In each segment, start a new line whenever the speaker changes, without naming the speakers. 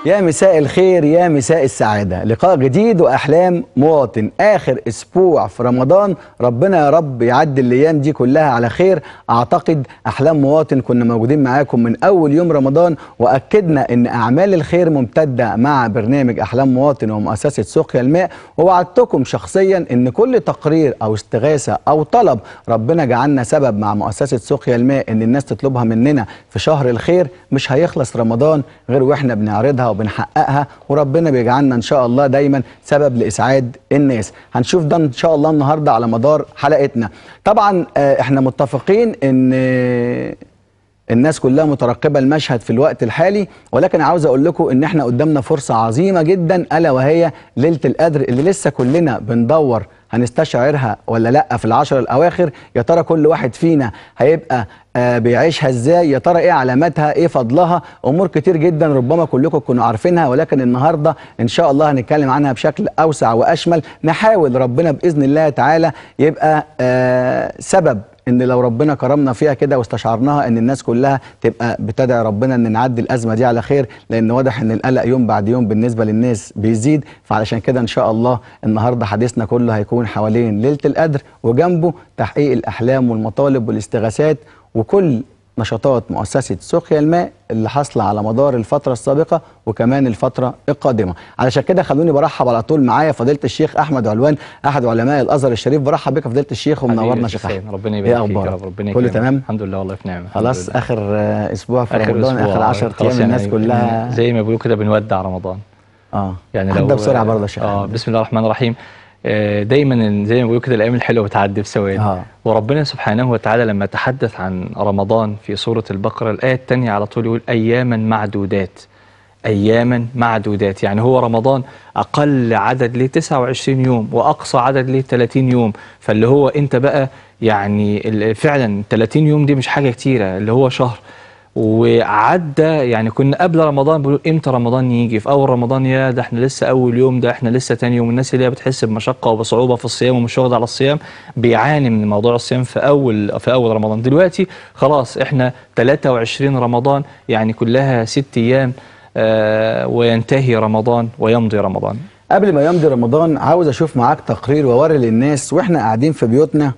يا مساء الخير يا مساء السعادة لقاء جديد وأحلام مواطن آخر أسبوع في رمضان ربنا يا رب يعدي الأيام دي كلها على خير أعتقد أحلام مواطن كنا موجودين معاكم من أول يوم رمضان وأكدنا أن أعمال الخير ممتدة مع برنامج أحلام مواطن ومؤسسة سقيا الماء ووعدتكم شخصيا أن كل تقرير أو استغاثة أو طلب ربنا جعلنا سبب مع مؤسسة سقيا الماء أن الناس تطلبها مننا في شهر الخير مش هيخلص رمضان غير وإحنا بنعرضها وبنحققها وربنا بيجعلنا ان شاء الله دايما سبب لاسعاد الناس هنشوف ده ان شاء الله النهارده على مدار حلقتنا طبعا آه، احنا متفقين ان آه، الناس كلها مترقبه المشهد في الوقت الحالي ولكن عاوز اقول لكم ان احنا قدامنا فرصه عظيمه جدا الا وهي ليله القدر اللي لسه كلنا بندور هنستشعرها ولا لا في العشر الاواخر يا ترى كل واحد فينا هيبقى آه بيعيشها ازاي يا ترى ايه علاماتها ايه فضلها امور كتير جدا ربما كلكم تكونوا عارفينها ولكن النهارده ان شاء الله هنتكلم عنها بشكل اوسع واشمل نحاول ربنا باذن الله تعالى يبقى آه سبب ان لو ربنا كرمنا فيها كده واستشعرناها ان الناس كلها تبقى بتدعي ربنا ان نعدي الازمه دي على خير لان واضح ان القلق يوم بعد يوم بالنسبه للناس بيزيد فعلشان كده ان شاء الله النهارده حديثنا كله هيكون حوالين ليله القدر وجنبه تحقيق الاحلام والمطالب والاستغاثات وكل نشاطات مؤسسة سقيا الماء اللي حاصلة على مدار الفترة السابقة وكمان الفترة القادمة علشان كده خلوني برحب على طول معايا فضيلة الشيخ أحمد علوان أحد علماء الأزهر الشريف برحب بك فضيلة الشيخ ومنورنا شيخ أحمد
ربنا
إيه
يبارك فيك يا
أخبارك؟
رب ربنا
كله
يكرمك.
تمام؟
الحمد لله والله في نعمه الحمد
خلاص
لله.
آخر آه، أسبوع في
آخر
رمضان
أسبوع،
آخر 10
خلاص
أيام الناس
يعني
كلها
زي ما بيقولوا كده بنودع رمضان
اه
يعني
عدى
لو
بسرعة برضه يا شيخ
اه
أحمد.
بسم الله الرحمن الرحيم آه، دايما زي ما بيقولوا كده الايام الحلوه بتعدي بثواني
آه.
وربنا سبحانه وتعالى لما تحدث عن رمضان في سوره البقره الايه الثانيه على طول يقول اياما معدودات اياما معدودات يعني هو رمضان اقل عدد ليه 29 يوم واقصى عدد ليه 30 يوم فاللي هو انت بقى يعني ال- فعلا 30 يوم دي مش حاجه كتيره اللي هو شهر وعدى يعني كنا قبل رمضان بيقولوا امتى رمضان يجي في اول رمضان يا ده احنا لسه اول يوم ده احنا لسه تاني يوم الناس اللي هي بتحس بمشقه وبصعوبه في الصيام ومش واخده على الصيام بيعاني من موضوع الصيام في اول في اول رمضان دلوقتي خلاص احنا 23 رمضان يعني كلها ست ايام آه وينتهي رمضان ويمضي رمضان
قبل ما يمضي رمضان عاوز اشوف معاك تقرير واوري للناس واحنا قاعدين في بيوتنا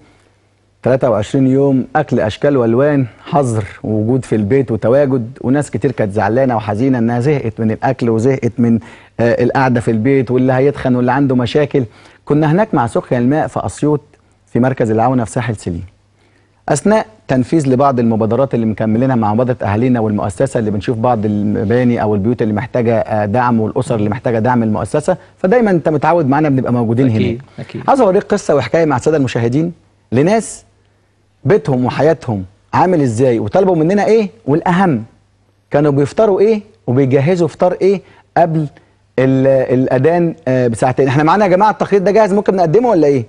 23 يوم اكل اشكال والوان حظر ووجود في البيت وتواجد وناس كتير كانت زعلانه وحزينه انها زهقت من الاكل وزهقت من آه القعده في البيت واللي هيتخن واللي عنده مشاكل كنا هناك مع سقيا الماء في اسيوط في مركز العونه في ساحل سليم اثناء تنفيذ لبعض المبادرات اللي مكملينها مع مبادره اهالينا والمؤسسه اللي بنشوف بعض المباني او البيوت اللي محتاجه آه، دعم والاسر اللي محتاجه دعم المؤسسه فدايما انت متعود معانا بنبقى موجودين
أكيد،
هناك
أكيد.
عاوز اوريك قصه وحكايه مع الساده المشاهدين لناس بيتهم وحياتهم عامل ازاي وطلبوا مننا ايه والاهم كانوا بيفطروا ايه وبيجهزوا فطار ايه قبل ال- الاذان آه، بساعتين احنا معانا يا جماعه التقرير ده جاهز ممكن نقدمه ولا ايه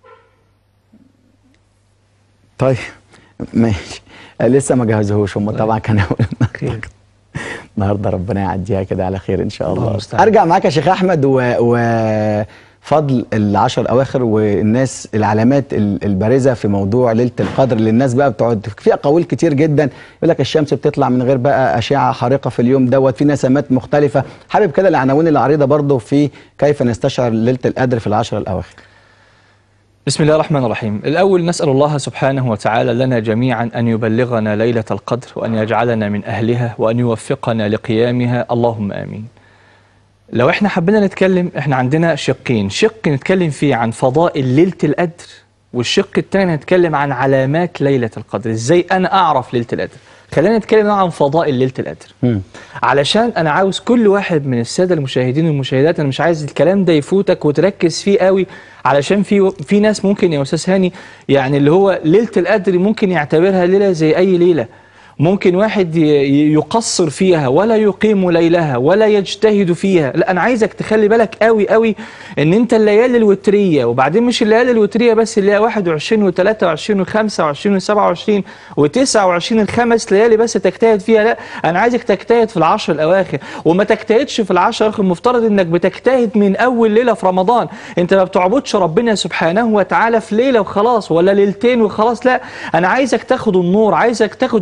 طيب ماشي آه، لسه ما جهزوهوش هم طبعا كانوا
خير.
النهارده ربنا يعديها كده على خير ان شاء
الله
الله
المستعان.
ارجع معاك يا شيخ احمد و, و... فضل العشر الاواخر والناس العلامات ال- البارزه في موضوع ليله القدر اللي الناس بقى بتقعد في اقاويل كتير جدا يقول لك الشمس بتطلع من غير بقى اشعه حارقه في اليوم دوت في نسمات مختلفه حابب كده العناوين العريضه برضه في كيف نستشعر ليله القدر في العشر الاواخر
بسم الله الرحمن الرحيم الأول نسأل الله سبحانه وتعالى لنا جميعا أن يبلغنا ليلة القدر وأن يجعلنا من أهلها وأن يوفقنا لقيامها اللهم آمين لو احنا حبينا نتكلم احنا عندنا شقين شق نتكلم فيه عن فضائل ليلة القدر والشق الثاني نتكلم عن علامات ليلة القدر ازاي انا اعرف ليلة القدر خلينا نتكلم عن فضائل ليلة القدر
مم.
علشان انا عاوز كل واحد من الساده المشاهدين والمشاهدات انا مش عايز الكلام ده يفوتك وتركز فيه قوي علشان في في ناس ممكن يا استاذ هاني يعني اللي هو ليله القدر ممكن يعتبرها ليله زي اي ليله ممكن واحد ي- ي- يقصر فيها ولا يقيم ليلها ولا يجتهد فيها لا انا عايزك تخلي بالك قوي قوي ان انت الليالي الوتريه وبعدين مش الليالي الوتريه بس اللي هي 21 و23 و25 و27 و29 الخمس ليالي بس تجتهد فيها لا انا عايزك تجتهد في العشر الاواخر وما تجتهدش في العشر الاواخر المفترض انك بتجتهد من اول ليله في رمضان انت ما بتعبدش ربنا سبحانه وتعالى في ليله وخلاص ولا ليلتين وخلاص لا انا عايزك تاخد النور عايزك تاخد الخير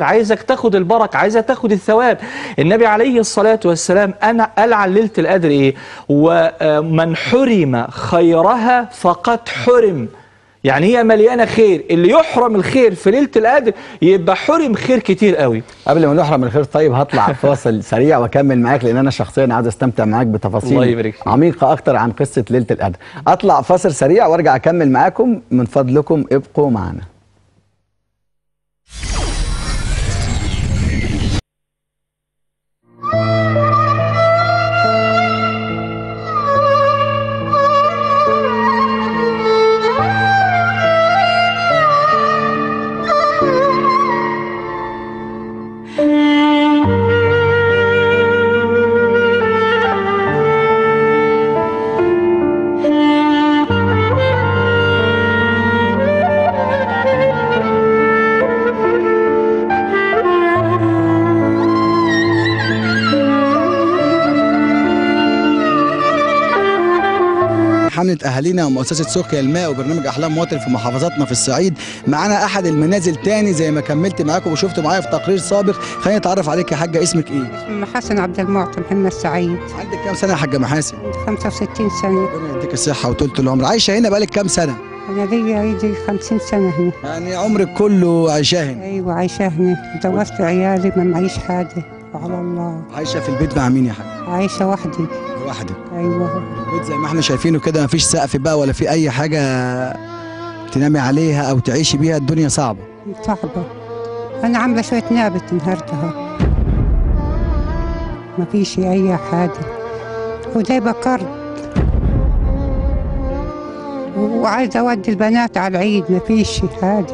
الخير عايزك تاخد البركة عايزك تاخد الثواب النبي عليه الصلاة والسلام أنا قال عن ليلة القدر إيه ومن حرم خيرها فقد حرم يعني هي مليانة خير اللي يحرم الخير في ليلة القدر يبقى حرم خير كتير قوي
قبل ما نحرم الخير طيب هطلع فاصل سريع واكمل معاك لان انا شخصيا عايز استمتع معاك
الله
بتفاصيل
يبارك فيك.
عميقه اكتر عن قصه ليله القدر اطلع فاصل سريع وارجع اكمل معاكم من فضلكم ابقوا معنا حملة أهالينا ومؤسسة سقيا الماء وبرنامج أحلام مواطن في محافظاتنا في الصعيد معانا أحد المنازل تاني زي ما كملت معاكم وشفتوا معايا في تقرير سابق خليني أتعرف عليك يا حاجة اسمك إيه؟
أم حسن عبد المعطي محمد سعيد
عندك كام سنة يا حاجة محاسن؟
عندي 65 سنة
ربنا يديك الصحة وطولة العمر عايشة هنا بقالك كام سنة؟
أنا لي عيدي 50 سنة هنا
يعني عمرك كله عايشاه هنا
أيوة عايشة هنا جوزت عيالي ما معيش حاجة وعلى الله
عايشة في البيت مع مين يا حاجة؟
عايشة وحدي
لوحدك
أيوة
البيت زي ما احنا شايفينه كده مفيش سقف بقى ولا في أي حاجة تنامي عليها أو تعيشي بيها الدنيا صعبة
صعبة أنا عاملة شوية نابت النهاردة ما فيش أي حاجة وجايبة كرد وعايزة أودي البنات على العيد ما فيش حاجة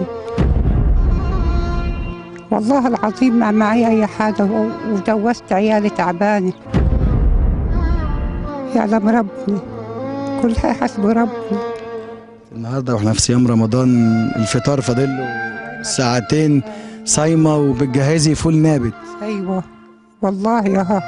والله العظيم ما معي أي حاجة و- وجوزت عيالي تعبانة يعلم ربنا كلها حسب ربنا
النهارده واحنا في صيام رمضان الفطار فاضل له ساعتين صايمه وبتجهزي فول نابت
أيوة والله يا ها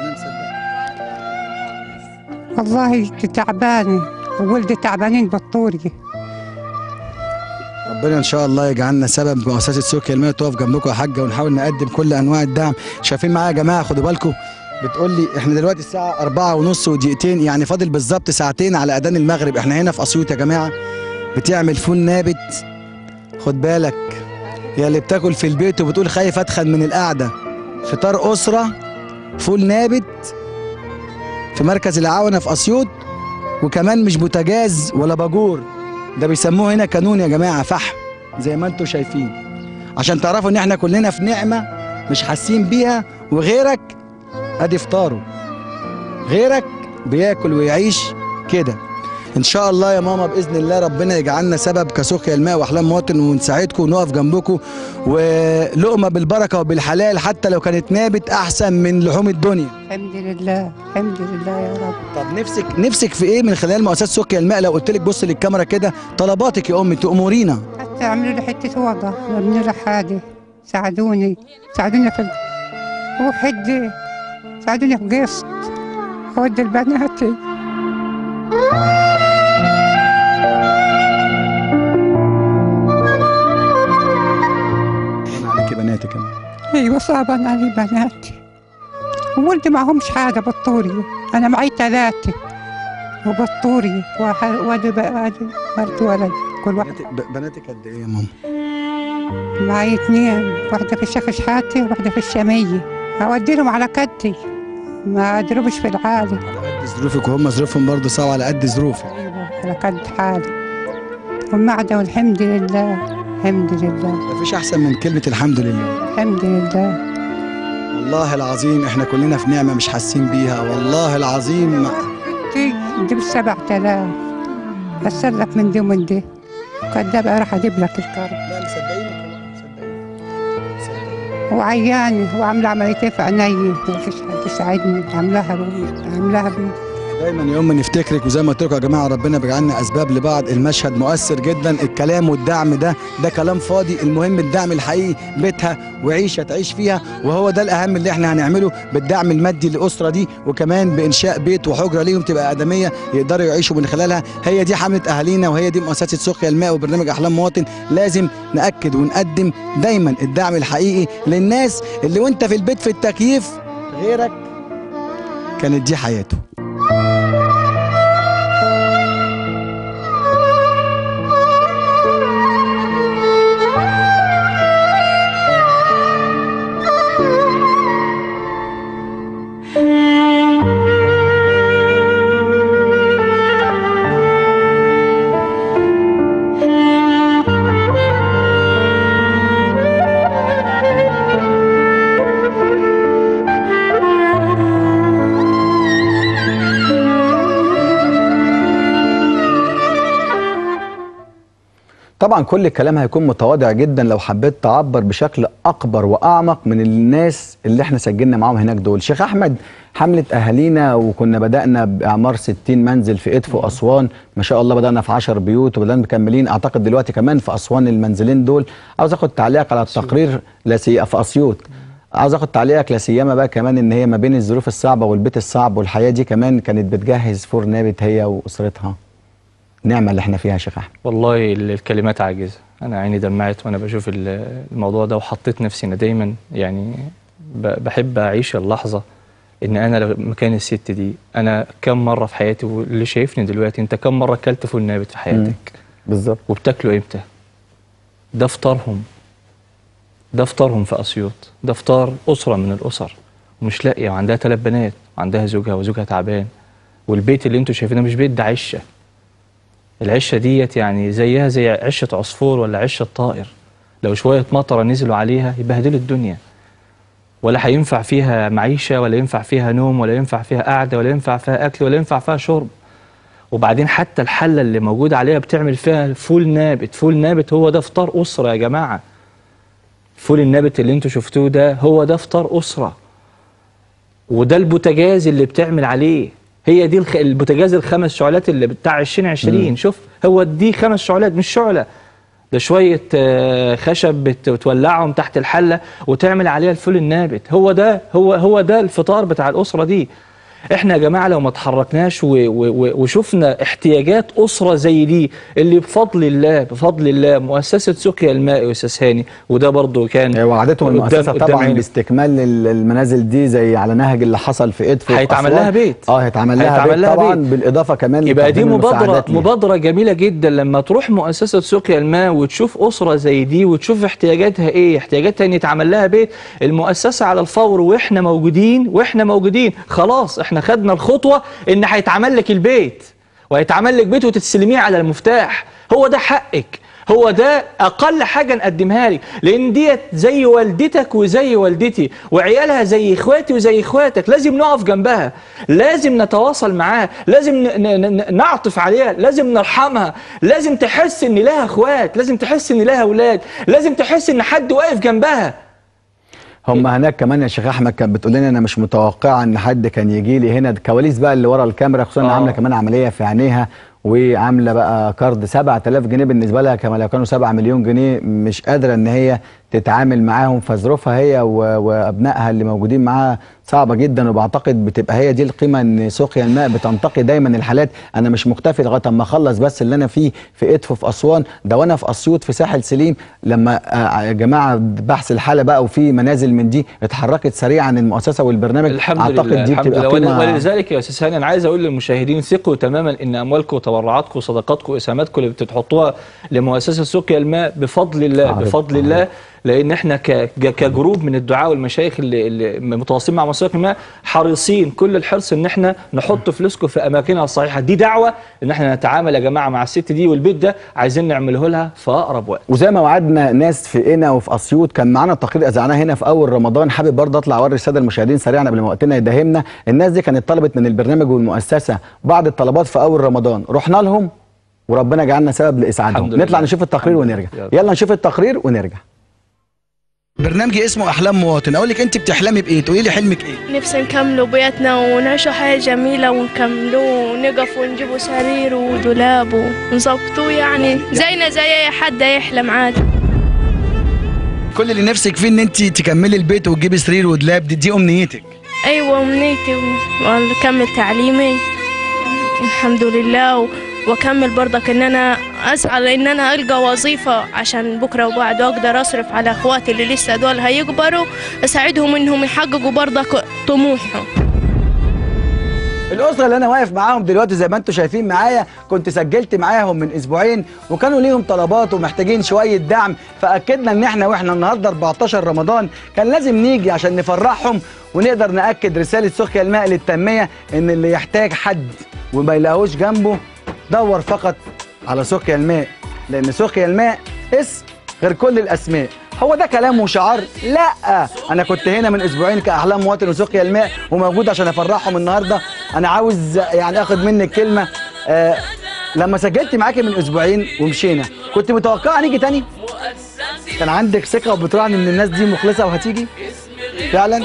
والله تعبانة وولدي تعبانين بالطورية
ربنا ان شاء الله يجعلنا سبب مؤسسه سوق الماء تقف جنبكم يا حاجه ونحاول نقدم كل انواع الدعم شايفين معايا يا جماعه خدوا بالكم بتقول لي احنا دلوقتي الساعه أربعة ونص ودقيقتين يعني فاضل بالظبط ساعتين على اذان المغرب احنا هنا في اسيوط يا جماعه بتعمل فول نابت خد بالك يا اللي بتاكل في البيت وبتقول خايف اتخن من القعده فطار اسره فول نابت في مركز العاونه في اسيوط وكمان مش بوتاجاز ولا باجور ده بيسموه هنا كانون يا جماعه فحم زي ما انتم شايفين عشان تعرفوا ان احنا كلنا في نعمه مش حاسين بيها وغيرك ادي فطاره غيرك بياكل ويعيش كده ان شاء الله يا ماما باذن الله ربنا يجعلنا سبب كسقيا الماء واحلام مواطن ونساعدكم ونقف جنبكم ولقمه بالبركه وبالحلال حتى لو كانت نابت احسن من لحوم الدنيا
الحمد لله الحمد لله يا رب
طب نفسك نفسك في ايه من خلال مؤسسه سقيا الماء لو قلت لك بص للكاميرا كده طلباتك يا امي تامرينا
حتى اعملوا لي حتة وضع يعملوا لي حاجة ساعدوني ساعدوني في وحد ساعدوني في قسط أودي البنات
انا عليكي بناتك كمان
أيوة صعبان علي بناتي وولدي معهمش حاجة بالطورية أنا معي ثلاثة وبالطورية واحد وادي وادي ولد ولد كل واحد
بناتك ب- بناتك قد ايه يا ماما
معي اثنين واحدة في الشيخ شحاتة وواحدة في الشامية أودي لهم على كدي ما أضربش في العالي
على قد ظروفك وهم ظروفهم برضه صعبه على قد ظروفك
أيوة على قد حالي والمعدة والحمد لله الحمد لله
مفيش احسن من كلمه الحمد لله
الحمد لله
والله العظيم احنا كلنا في نعمه مش حاسين بيها والله العظيم
دي دي سبعة آلاف أسلك من دي ومن دي كدابة راح أجيب لك الكرب
لا مصدقينك
وعيانة وعاملة عمليتين في عيني ما فيش حد يساعدني عاملاها ب- عاملاها ب-
دايما يوم ما نفتكرك وزي ما قلت لكم يا جماعه ربنا بيجعلنا اسباب لبعض المشهد مؤثر جدا الكلام والدعم ده ده كلام فاضي المهم الدعم الحقيقي بيتها وعيشه تعيش فيها وهو ده الاهم اللي احنا هنعمله بالدعم المادي للاسره دي وكمان بانشاء بيت وحجره ليهم تبقى ادميه يقدروا يعيشوا من خلالها هي دي حمله اهالينا وهي دي مؤسسه سقيا الماء وبرنامج احلام مواطن لازم ناكد ونقدم دايما الدعم الحقيقي للناس اللي وانت في البيت في التكييف غيرك كانت دي حياته
طبعا كل الكلام هيكون متواضع جدا لو حبيت تعبر بشكل اكبر واعمق من الناس اللي احنا سجلنا معاهم هناك دول شيخ احمد حمله اهالينا وكنا بدانا باعمار 60 منزل في ادفو اسوان ما شاء الله بدانا في 10 بيوت وبدانا مكملين اعتقد دلوقتي كمان في اسوان المنزلين دول عاوز اخد تعليقك على التقرير لا سي في اسيوط عاوز اخد تعليقك لا سيما بقى كمان ان هي ما بين الظروف الصعبه والبيت الصعب والحياه دي كمان كانت بتجهز فور نابت هي واسرتها نعمه اللي احنا فيها يا شيخ احمد
والله ال- الكلمات عاجزة أنا عيني دمعت وأنا بشوف ال- الموضوع ده وحطيت نفسي أنا دايما يعني ب- بحب أعيش اللحظة إن أنا لو مكان الست دي أنا كم مرة في حياتي واللي شايفني دلوقتي أنت كم مرة أكلت فول نابت في حياتك
بالظبط
وبتاكلوا إمتى ده فطارهم ده فطارهم في أسيوط ده فطار أسرة من الأسر ومش لاقية وعندها ثلاث بنات وعندها زوجها وزوجها تعبان والبيت اللي انتوا شايفينه مش بيت ده عشه العشه ديت يعني زيها زي عشه عصفور ولا عشه طائر لو شويه مطره نزلوا عليها يبهدلوا الدنيا ولا هينفع فيها معيشه ولا ينفع فيها نوم ولا ينفع فيها قعده ولا ينفع فيها اكل ولا ينفع فيها شرب وبعدين حتى الحله اللي موجوده عليها بتعمل فيها فول نابت فول نابت هو ده فطار اسره يا جماعه فول النابت اللي انتوا شفتوه ده هو ده فطار اسره وده البوتاجاز اللي بتعمل عليه هي دي الخ... البوتاجاز الخمس شعلات اللي بتاع 2020 شوف هو دي خمس شعلات مش شعله ده شويه آه، خشب بت- بتولعهم تحت الحله وتعمل عليها الفول النابت هو ده هو هو ده الفطار بتاع الاسره دي احنا يا جماعه لو ما اتحركناش و... و... و... وشفنا احتياجات اسره زي دي اللي بفضل الله بفضل الله مؤسسه سقيا الماء يا استاذ هاني وده برضه كان
وعدتهم
قدام-
المؤسسه
قدام
طبعا
عيني.
باستكمال ال- المنازل دي زي على نهج اللي حصل في ادفو في
هيتعمل
أسوان.
لها بيت.
اه هيتعمل لها
هيتعمل
بيت
لها
طبعا
بيت.
بالاضافه كمان
يبقى دي
لتقديم
مبادرة
المساعدات ليها.
مبادرة جميلة جدا لما تروح مؤسسة سقيا الماء وتشوف أسرة زي دي وتشوف احتياجاتها إيه احتياجاتها إن يتعمل لها بيت المؤسسة على الفور وإحنا موجودين وإحنا موجودين خلاص إحنا خدنا الخطوة إن هيتعمل لك البيت وهيتعمل لك بيت وتستلميه على المفتاح هو ده حقك هو ده اقل حاجه نقدمها لك لان ديت زي والدتك وزي والدتي وعيالها زي اخواتي وزي اخواتك لازم نقف جنبها لازم نتواصل معاها لازم ن- ن- ن- نعطف عليها لازم نرحمها لازم تحس ان لها اخوات لازم تحس ان لها اولاد لازم تحس ان حد واقف جنبها
هم هناك كمان يا شيخ احمد كانت بتقول لنا انا مش متوقعه ان حد كان يجي لي هنا الكواليس بقى اللي ورا الكاميرا خصوصا إنها
آه.
عامله كمان عمليه في عينيها وعامله بقى كارد 7000 جنيه بالنسبه لها كما لو كانوا 7 مليون جنيه مش قادره ان هي تتعامل معاهم فظروفها هي و- وابنائها اللي موجودين معاها صعبه جدا وبعتقد بتبقى هي دي القيمه ان سقيا الماء بتنتقي دايما الحالات انا مش مكتفي لغايه اما اخلص بس اللي انا فيه في ادفو في اسوان ده وانا في اسيوط في ساحل سليم لما آه، يا جماعه بحث الحاله بقى وفي منازل من دي اتحركت سريعا المؤسسه والبرنامج
الحمد
اعتقد
لله
دي
الحمد
بتبقى
لله ول-
قيمه
ولذلك يا استاذ هاني انا عايز اقول للمشاهدين ثقوا تماما ان اموالكم وتبرعاتكم وصدقاتكم واسهاماتكم اللي بتحطوها لمؤسسه سقيا الماء بفضل الله
عارف،
بفضل
عارف.
الله لان احنا ك- ج- كجروب من الدعاء والمشايخ اللي, اللي متواصلين مع مؤسسه الماء حريصين كل الحرص ان احنا نحط فلوسكم في اماكنها الصحيحه دي دعوه ان احنا نتعامل يا جماعه مع الست دي والبيت ده عايزين نعمله لها في اقرب وقت
وزي ما وعدنا ناس في قنا وفي اسيوط كان معانا تقرير اذاعناه هنا في اول رمضان حابب برضه اطلع اوري الساده المشاهدين سريعا قبل ما وقتنا يداهمنا الناس دي كانت طلبت من البرنامج والمؤسسه بعض الطلبات في اول رمضان رحنا لهم وربنا جعلنا سبب لاسعادهم
الحمد لله.
نطلع نشوف التقرير
الحمد
ونرجع
لله.
يلا نشوف التقرير ونرجع
برنامجي اسمه احلام مواطن اقول لك انت بتحلمي بايه تقولي لي حلمك ايه
نفسي نكملوا بيتنا ونعيشوا حياة جميلة ونكملوه ونقف ونجيبوا سرير ودولاب ونظبطوه يعني زينا زي أي حد يحلم عادي
كل اللي نفسك فيه ان انت تكملي البيت وتجيبي سرير ودولاب دي, دي امنيتك
أيوة أمنيتي وأكمل تعليمي الحمد لله و- وأكمل برضك إن أنا أسعى لإن أنا ألقى وظيفة عشان بكرة وبعد أقدر أصرف على إخواتي اللي لسه دول هيكبروا أساعدهم إنهم يحققوا برضك طموحهم
الاسره اللي انا واقف معاهم دلوقتي زي ما انتم شايفين معايا كنت سجلت معاهم من اسبوعين وكانوا ليهم طلبات ومحتاجين شويه دعم فاكدنا ان احنا واحنا النهارده 14 رمضان كان لازم نيجي عشان نفرحهم ونقدر ناكد رساله سقيا الماء للتنميه ان اللي يحتاج حد وما يلاقوش جنبه دور فقط على سقيا الماء لان سقيا الماء اسم غير كل الاسماء هو ده كلام وشعار لا انا كنت هنا من اسبوعين كاحلام مواطن وسقيا الماء وموجود عشان افرحهم النهارده انا عاوز يعني اخد منك كلمه آه لما سجلت معاكي من اسبوعين ومشينا كنت متوقعه نيجي تاني كان عندك ثقه وبتراهن ان الناس دي مخلصه وهتيجي فعلا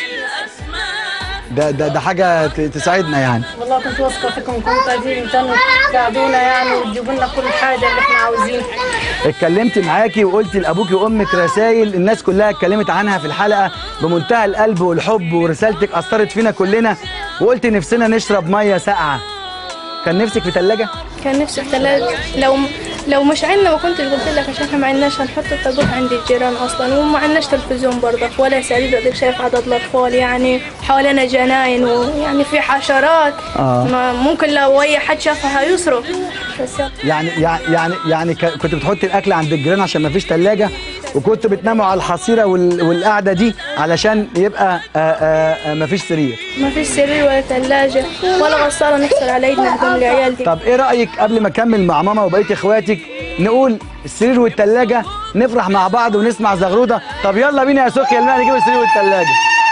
ده ده ده حاجه ت- تسعدنا يعني
والله كنت واثقه فيكم كنتوا قاعدين تنوا تساعدونا يعني وتجيبوا لنا كل حاجه اللي احنا عاوزينها
اتكلمت معاكي وقلت لابوكي وامك رسائل الناس كلها اتكلمت عنها في الحلقه بمنتهى القلب والحب ورسالتك اثرت فينا كلنا وقلت نفسنا نشرب ميه ساقعه كان نفسك في ثلاجه
كان نفسي في ثلاجة لو لو مش عندنا ما كنتش قلت لك عشان احنا ما عندناش هنحط الطاقوت عند الجيران اصلا وما عندناش تلفزيون برضه ولا سرير اديك شايف عدد الاطفال يعني حوالينا جناين ويعني في حشرات
آه.
ما ممكن لو اي حد شافها هيصرف بس يلا.
يعني يعني يعني يعني ك- كنت بتحطي الاكل عند الجيران عشان ما فيش ثلاجه وكنت بتناموا على الحصيره وال- والقعده دي علشان يبقى ما فيش سرير
ما فيش سرير ولا ثلاجة ولا غسالة نغسل على ايدنا هدوم العيال دي
طب ايه رايك قبل ما اكمل مع ماما وبقيه اخواتك نقول السرير والثلاجه نفرح مع بعض ونسمع زغروده طب يلا بينا يا سوكي الماء نجيب السرير والثلاجه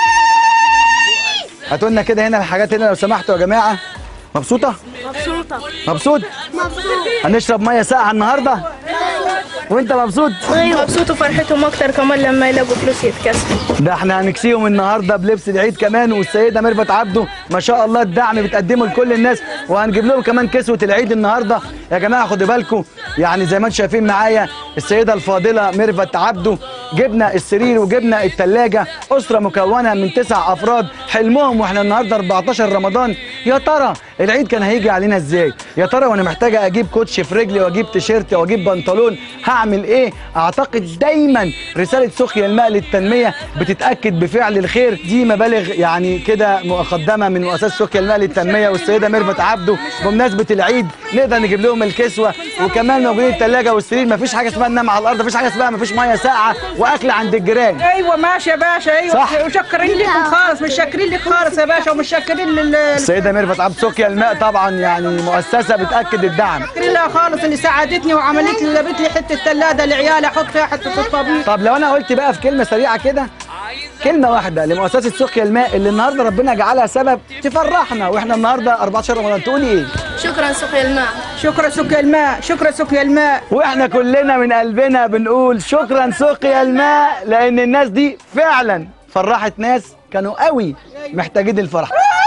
هاتوا لنا كده هنا الحاجات هنا لو سمحتوا يا جماعه مبسوطه
مبسوطة
مبسوط هنشرب ميه ساقعه النهارده وانت مبسوط
مبسوط وفرحتهم اكتر كمان لما يلاقوا فلوس يتكسبوا
ده احنا هنكسيهم النهارده بلبس العيد كمان والسيده ميرفت عبده ما شاء الله الدعم بتقدمه لكل الناس وهنجيب لهم كمان كسوه العيد النهارده يا جماعه خدوا بالكم يعني زي ما انتم شايفين معايا السيده الفاضله ميرفت عبده جبنا السرير وجبنا الثلاجه اسره مكونه من تسع افراد حلمهم واحنا النهارده 14 رمضان يا ترى العيد كان هيجي علينا ازاي يا ترى وانا محتاجه اجيب كوتش في رجلي واجيب تيشيرت واجيب بنطلون هعمل ايه اعتقد دايما رساله سقيا الماء للتنميه بتتاكد بفعل الخير دي مبالغ يعني كده مقدمه من مؤسسه سقيا الماء للتنميه والسيده ميرفت عبده بمناسبه العيد نقدر نجيب لهم الكسوه وكمان موجودين الثلاجه والسرير مفيش حاجه اسمها ننام على الارض مفيش حاجه اسمها مفيش ميه ساقعه واكل عند الجيران
ايوه ماشي يا باشا ايوه
صح.
وشكرين لكم خالص مش شاكرين لك خالص يا باشا ومش شاكرين لل
السيده ميرفت عبد سقيا الماء طبعا يعني مؤسسه بتاكد الدعم
شكرين لها خالص اللي ساعدتني وعملت لي جابت لي حته ثلاجه لعيالي احط فيها حته الطبيخ
طب لو انا قلت بقى في كلمه سريعه كده كلمه واحده لمؤسسه سقيا الماء اللي النهارده ربنا جعلها سبب تفرحنا واحنا النهارده 14 رمضان تقولي ايه
شكرا سقيا الماء
شكرا سقيا الماء شكرا سقيا الماء
واحنا كلنا من قلبنا بنقول شكرا سقيا الماء لان الناس دي فعلا فرحت ناس كانوا قوي محتاجين الفرح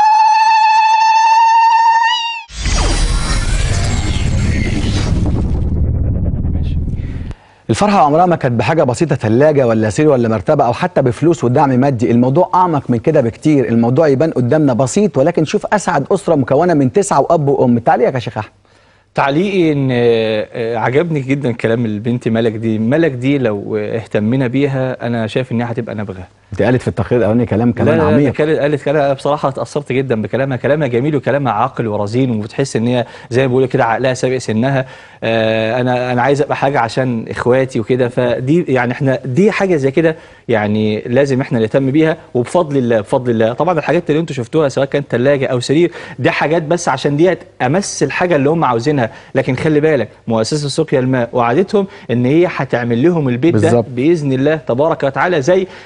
الفرحة عمرها ما كانت بحاجة بسيطة ثلاجة ولا سرير ولا مرتبة أو حتى بفلوس ودعم مادي، الموضوع أعمق من كده بكتير، الموضوع يبان قدامنا بسيط ولكن شوف أسعد أسرة مكونة من تسعة وأب وأم، تعليقك يا شيخ أحمد.
تعليقي ان آه، آه، عجبني جدا كلام البنت ملك دي ملك دي لو آه، اهتمينا بيها انا شايف ان هي هتبقى نابغه
أنت قالت في التقرير الأولاني كلام كمان
لا لا لا
عميق.
قالت قالت كلام أنا بصراحه اتاثرت جدا بكلامها كلامها جميل وكلامها عاقل ورزين وبتحس ان هي زي ما بيقولوا كده عقلها سابق سنها آه انا انا عايز ابقى حاجه عشان اخواتي وكده فدي يعني احنا دي حاجه زي كده يعني لازم احنا نهتم بيها وبفضل الله بفضل الله طبعا الحاجات اللي انتم شفتوها سواء كانت ثلاجه او سرير دي حاجات بس عشان ديت امس الحاجه اللي هم عاوزينها لكن خلي بالك مؤسسه سقيا الماء وعدتهم ان هي هتعمل لهم البيت ده
بالظبط.
باذن الله تبارك وتعالى زي التقارير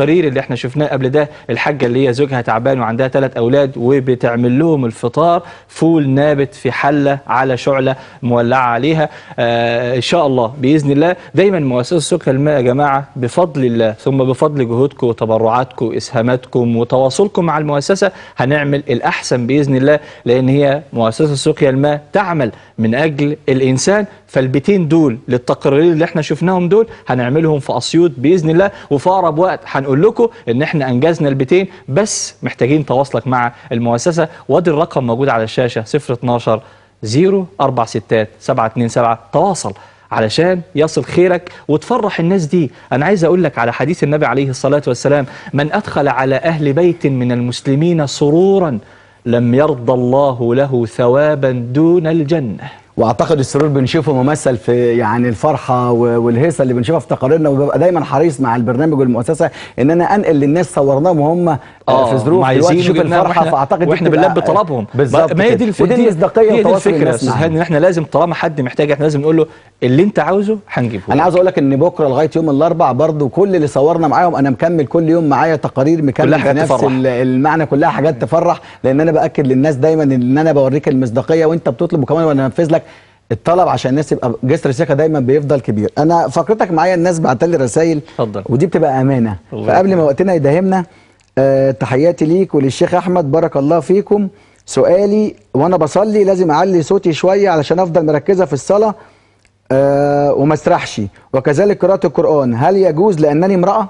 التقارير اللي احنا شفناه قبل ده الحاجه اللي هي زوجها تعبان وعندها ثلاث اولاد وبتعمل لهم الفطار فول نابت في حله على شعله مولعه عليها آه ان شاء الله باذن الله دايما مؤسسه سكر الماء يا جماعه بفضل الله ثم بفضل جهودكم وتبرعاتكم واسهاماتكم وتواصلكم مع المؤسسه هنعمل الاحسن باذن الله لان هي مؤسسه سقيا الماء تعمل من اجل الانسان فالبيتين دول للتقارير اللي احنا شفناهم دول هنعملهم في اسيوط باذن الله وفي اقرب وقت هنقول لكم ان احنا انجزنا البيتين بس محتاجين تواصلك مع المؤسسه وادي الرقم موجود على الشاشه 012 0 4 ستات 727 تواصل علشان يصل خيرك وتفرح الناس دي أنا عايز أقول لك على حديث النبي عليه الصلاة والسلام من أدخل على أهل بيت من المسلمين سرورا لم يرضى الله له ثوابا دون الجنة
واعتقد السرور بنشوفه ممثل في يعني الفرحه و- والهيصه اللي بنشوفها في تقاريرنا وببقى دايما حريص مع البرنامج والمؤسسه ان انا انقل للناس صورناهم وهم
آه،
في ظروف
عايزين
دلوقتي يشوف
وجبناهم
الفرحه
وإحنا-
فاعتقد دي
واحنا
بتبقى-
بنلبي طلبهم
بالظبط
ما هي دي
كده.
الف...
ودي
دي-
المصداقيه
دي, دي
وتواصل
الفكره يا
الناس
استاذ
معاهم.
هاني ان احنا لازم طالما حد محتاج احنا لازم نقول له اللي انت عاوزه هنجيبه
انا عاوز اقول لك ان بكره لغايه يوم الاربع برضو كل اللي صورنا معاهم انا مكمل كل يوم معايا تقارير مكمل
كلها
في
حاجات
نفس
تفرح.
ال- المعنى كلها حاجات تفرح لان انا باكد للناس دايما ان انا بوريك المصداقيه وانت بتطلب وكمان وانا انفذ لك الطلب عشان الناس يبقى جسر الثقه دايما بيفضل كبير انا فقرتك معايا الناس بعت لي رسائل
اتفضل.
ودي بتبقى امانه
الله
فقبل ما
يكرمك.
وقتنا يداهمنا آه تحياتي ليك وللشيخ احمد بارك الله فيكم سؤالي وانا بصلي لازم اعلي صوتي شويه علشان افضل مركزه في الصلاه آه وما اسرحش وكذلك قراءه القران هل يجوز لانني امراه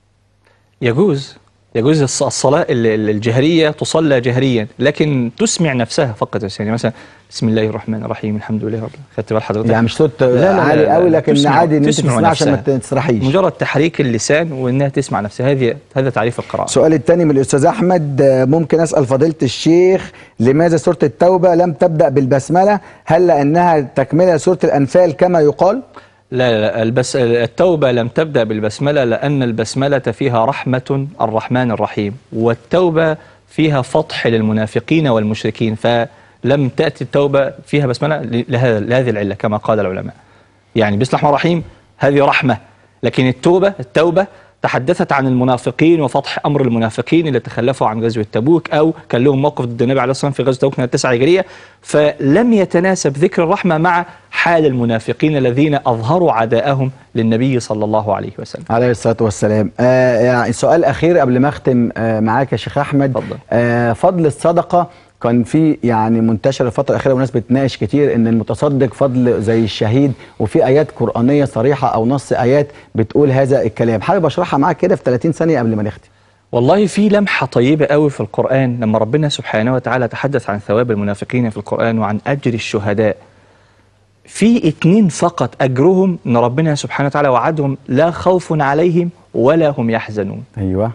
يجوز يجوز الص- الصلاة ال- ال- الجهرية تصلى جهريا لكن تسمع نفسها فقط بس يعني مثلا بسم الله الرحمن الرحيم الحمد لله رب خدت بال حضرتك
يعني مش صوت
لا، لا، لا،
عالي
لا،
قوي
لا،
لكن
تسمع-
عادي ان انت
تسمع
تسمع عشان ما
نفسها.
تسرحيش
مجرد تحريك اللسان وانها تسمع نفسها هذه هذا تعريف القراءة
السؤال الثاني من الاستاذ احمد آه، ممكن اسال فضيله الشيخ لماذا سوره التوبه لم تبدا بالبسمله هل لانها تكمله سوره الانفال كما يقال
لا لا لا البس التوبة لم تبدأ بالبسملة لأن البسملة فيها رحمة الرحمن الرحيم والتوبة فيها فضح للمنافقين والمشركين فلم تأتي التوبة فيها بسملة لهذا لهذه العلة كما قال العلماء يعني بسم الله الرحمن الرحيم هذه رحمة لكن التوبة التوبة تحدثت عن المنافقين وفضح امر المنافقين اللي تخلفوا عن غزوه تبوك او كان لهم موقف ضد النبي عليه الصلاه والسلام في غزوه تبوك من التسعه هجريه فلم يتناسب ذكر الرحمه مع حال المنافقين الذين اظهروا عداءهم للنبي صلى الله عليه وسلم.
عليه الصلاه والسلام آه يعني سؤال اخير قبل ما اختم آه معاك يا شيخ احمد
اتفضل.
آه فضل الصدقه كان في يعني منتشر الفتره الاخيره وناس بتناقش كتير ان المتصدق فضل زي الشهيد وفي ايات قرانيه صريحه او نص ايات بتقول هذا الكلام حابب اشرحها معاك كده في 30 ثانيه قبل ما نختم
والله في لمحة طيبة قوي في القرآن لما ربنا سبحانه وتعالى تحدث عن ثواب المنافقين في القرآن وعن أجر الشهداء في اتنين فقط أجرهم أن ربنا سبحانه وتعالى وعدهم لا خوف عليهم ولا هم يحزنون
ايوه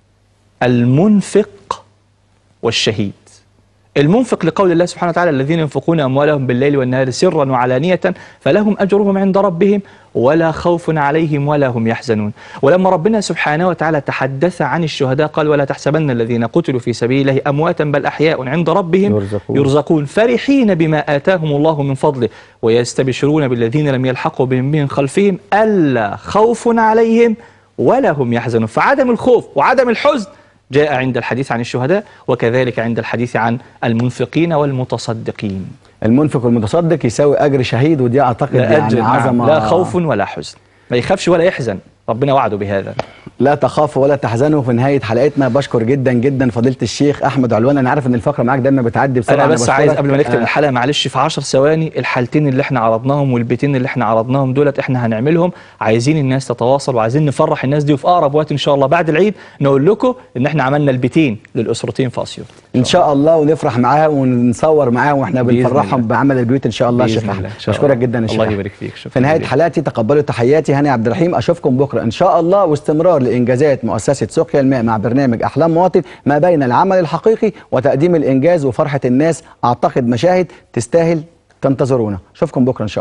المنفق والشهيد المنفق لقول الله سبحانه وتعالى الذين ينفقون أموالهم بالليل والنهار سرا وعلانية فلهم أجرهم عند ربهم ولا خوف عليهم ولا هم يحزنون ولما ربنا سبحانه وتعالى تحدث عن الشهداء قال ولا تحسبن الذين قتلوا في سبيل الله أمواتا بل أحياء عند ربهم
يرزقون.
يرزقون فرحين بما آتاهم الله من فضله ويستبشرون بالذين لم يلحقوا بهم من خلفهم ألا خوف عليهم ولا هم يحزنون فعدم الخوف وعدم الحزن جاء عند الحديث عن الشهداء وكذلك عند الحديث عن المنفقين والمتصدقين
المنفق والمتصدق يساوي اجر شهيد ودي اعتقد
لا
يعني
أجر نعم.
عظمه
لا خوف ولا حزن ما يخافش ولا يحزن ربنا وعده بهذا
لا تخافوا ولا تحزنوا في نهايه حلقتنا بشكر جدا جدا فضيله الشيخ احمد علوان انا عارف ان الفقره معاك دايما بتعدي بسرعه
انا بس
بشكرك.
عايز قبل ما نختم
آه،
الحلقه معلش في 10 ثواني الحالتين اللي احنا عرضناهم والبيتين اللي احنا عرضناهم دولت احنا هنعملهم عايزين الناس تتواصل وعايزين نفرح الناس دي وفي اقرب وقت ان شاء الله بعد العيد نقول لكم ان احنا عملنا البيتين للاسرتين في اسيوط
ان شاء الله ونفرح معاهم ونصور معاهم واحنا
بإذن
بنفرحهم
الله.
بعمل البيوت ان شاء الله يا
بإذن
شيخ
الله،
احمد
إن شاء
بشكرك
الله.
جدا يا شيخ
الله
أحمد.
يبارك فيك. شكراً
في نهايه
جزيلاً.
حلقتي تقبلوا تحياتي هاني عبد الرحيم اشوفكم بكره ان شاء الله واستمرار لانجازات مؤسسه سقيا الماء مع برنامج احلام مواطن ما بين العمل الحقيقي وتقديم الانجاز وفرحه الناس اعتقد مشاهد تستاهل تنتظرونا اشوفكم بكره ان شاء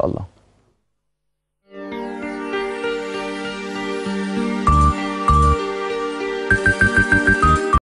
الله